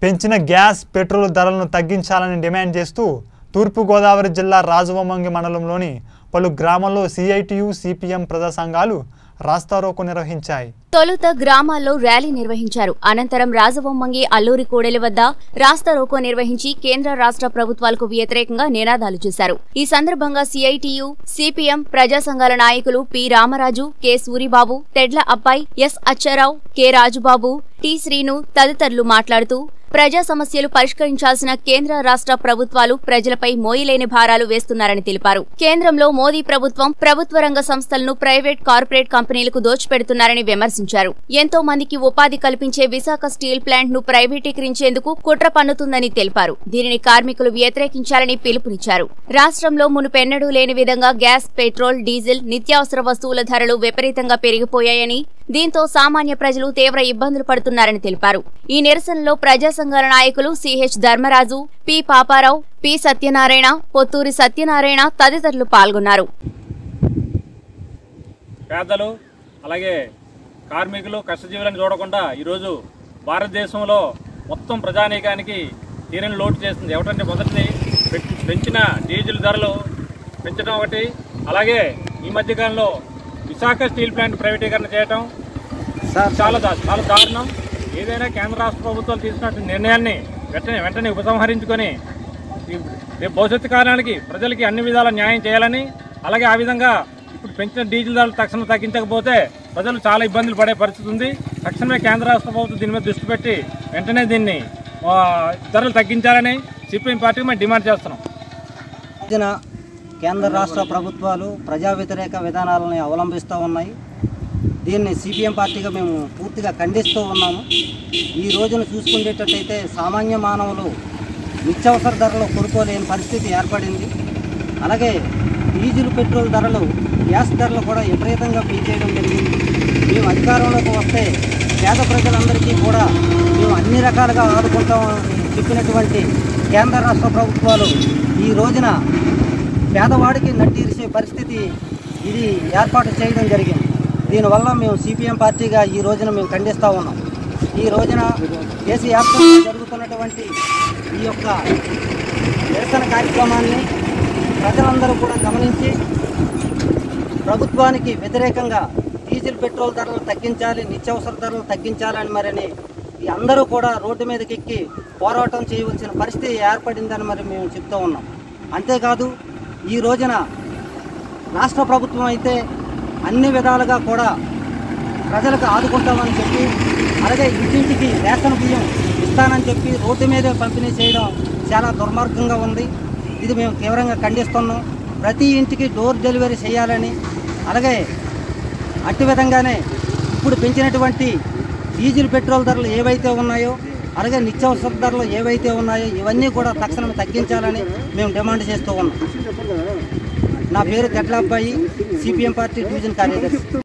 పెంచిన gas petrol ధరలను తగ్గించాలని డిమాండ్ చేస్తూ తూర్పుగోదావరి జిల్లా రాజవొమ్మంగి మండలంలోని పలు గ్రామాల్లో సిఐటియు సిపిఎం ప్రజా సంఘాలు రాస్తారోకో నిర్వహించాయి తొలుత గ్రామాల్లో ర్యాలీ నిర్వహించారు అనంతరం రాజవొమ్మంగి అల్లూరి కూడలి వద్ద రాస్తా రోకో నిర్వహించి కేంద్ర రాష్ట్ర ప్రభుత్వాలకు వ్యతిరేకంగా నినాదాలు చేశారు ఈ సందర్భంగా సిఐటియు సిపిఎం ప్రజా సంఘాల నాయకులు P Ramaraju K Suribabu Tedla Abbayi S Achcharao K Rajubabu T Srinu తదితరులు మాట్లాడుతూ ప్రజా సమస్యలు పరిష్కరించాల్సిన కేంద్ర రాష్ట్ర ప్రభుత్వాలు ప్రజలపై మోయలేని భారాలు వేస్తున్నారని తెలిపారు కేంద్రంలో మోదీ ప్రభుత్వం ప్రభుత్వ రంగ సంస్థలను ప్రైవేట్ కార్పొరేట్ కంపెనీలకు దోచిపెడుతున్నారని విమర్శించారు ఎంతో మందికి ఉపాధి కల్పించే విశాఖ స్టీల్ ప్లాంట్ ను ప్రైవేటీకరించేందుకు కుట్ర పన్నుతుందని తెలిపారు దీనిని కార్మికులు వ్యతిరేకించాలని పిలుపునిచ్చారు రాష్ట్రంలో మునుపెన్నడూ లేని విధంగా గ్యాస్ పెట్రోల్ డీజిల్ నిత్యావసర వస్తువుల ధరలు విపరీతంగా పెరిగిపోయాయని దీంతో సామాన్య ప్రజలు తీవ్ర ఇబ్బందులు పడుతున్నారని తెలిపారు ఈ నిరసనలో ప్రజా సంఘాల నాయకులు CH Dharmaraju P Paparao P Satyanarayana Potturi Satyanarayana తదితరులు పాల్గొన్నారు పేదలు అలాగే కార్మికులు కష్టజీవులను చూడకుండా ఈరోజు భారతదేశంలో మొత్తం ప్రజానీకానికి తీరని లోటు చేస్తుంది ఏమిటంటే మొదటిది పె- పెంచిన డీజిల్ ధరలు పెంచడం ఒకటి అలాగే ఈ మధ్యకాలంలో విశాఖ స్టీల్ ప్లాంట్ ప్రైవేటీకరణ చేయటం చాలా దా- చాలా దారుణం ఏదైనా కేంద్ర రాష్ట్ర ప్రభుత్వాలు తీసుకున్న నిర్ణయాన్ని వెంటనే వెంటనే ఉపసంహరించుకొని ఈ రేపు భవిష్యత్తు కాలానికి ప్రజలకి అన్ని విధాల న్యాయం చేయాలని అలాగే ఆ విధంగా ఇప్పుడు పెంచిన డీజిల్ ధరలు తక్షణం తగ్గించకపోతే ప్రజలు చాలా ఇబ్బందులు పడే పరిస్థితి ఉంది తక్షణమే కేంద్ర రాష్ట్ర ప్రభుత్వం దీని మీద దృష్టి పెట్టి వెంటనే దీన్ని ఆ, ధరలు తగ్గించాలని సిపిఎం పార్టీకి మేము డిమాండ్ చేస్తున్నాం మధ్యన కేంద్ర రాష్ట్ర ప్రభుత్వాలు ప్రజా వ్యతిరేక విధానాలని అవలంబిస్తూ ఉన్నాయి దీన్ని సిపిఎం పార్టీగా మేము పూర్తిగా ఖండిస్తూ ఉన్నాము ఈ రోజున చూసుకునేటట్టయితే సామాన్య మానవులు నిత్యావసర ధరలు కొనుక్కోలేని పరిస్థితి ఏర్పడింది అలాగే డీజిల్ పెట్రోల్ ధరలు గ్యాస్ ధరలు కూడా విపరీతంగా పెంచేయడం జరిగింది మేము అధికారంలోకి వస్తే పేద ప్రజలందరికీ కూడా మేము అన్ని రకాలుగా ఆదుకుంటామని చెప్పినటువంటి కేంద్ర రాష్ట్ర ప్రభుత్వాలు ఈ రోజున పేదవాడికి నట్టిరిసే పరిస్థితి ఇది ఏర్పాటు చేయడం జరిగింది దీనివల్ల మేము సిపిఎం పార్టీగా ఈ రోజున మేము ఖండిస్తూ ఉన్నాం ఈ రోజున దేశవ్యాప్తంగా జరుగుతున్నటువంటి ఈ యొక్క నిరసన కార్యక్రమాన్ని ప్రజలందరూ కూడా గమనించి ప్రభుత్వానికి వ్యతిరేకంగా డీజిల్ పెట్రోల్ ధరలు తగ్గించాలి నిత్యావసర ధరలు తగ్గించాలని మరని ఈ అందరూ కూడా రోడ్డు మీదకి ఎక్కి పోరాటం చేయవలసిన పరిస్థితి ఏర్పడిందని మరి మేము చెప్తూ ఉన్నాం అంతేకాదు ఈ రోజున రాష్ట్ర ప్రభుత్వం అయితే అన్ని విధాలుగా కూడా ప్రజలకు ఆదుకుంటామని చెప్పి అలాగే ఇంటింటికి రేషన్ బియ్యం ఇస్తానని చెప్పి రోడ్డు మీదే పంపిణీ చేయడం చాలా దుర్మార్గంగా ఉంది ఇది మేము తీవ్రంగా ఖండిస్తున్నాం ప్రతి ఇంటికి డోర్ డెలివరీ చేయాలని అలాగే అట్టి విధంగానే ఇప్పుడు పెంచినటువంటి డీజిల్ పెట్రోల్ ధరలు ఏవైతే ఉన్నాయో అలాగే నిత్యావసర ధరలు ఏవైతే ఉన్నాయో ఇవన్నీ కూడా తక్షణం తగ్గించాలని మేము డిమాండ్ చేస్తూ ఉన్నాం నా పేరు తెడ్ల అబ్బాయి సిపిఎం పార్టీ డివిజన్ కార్యదర్శి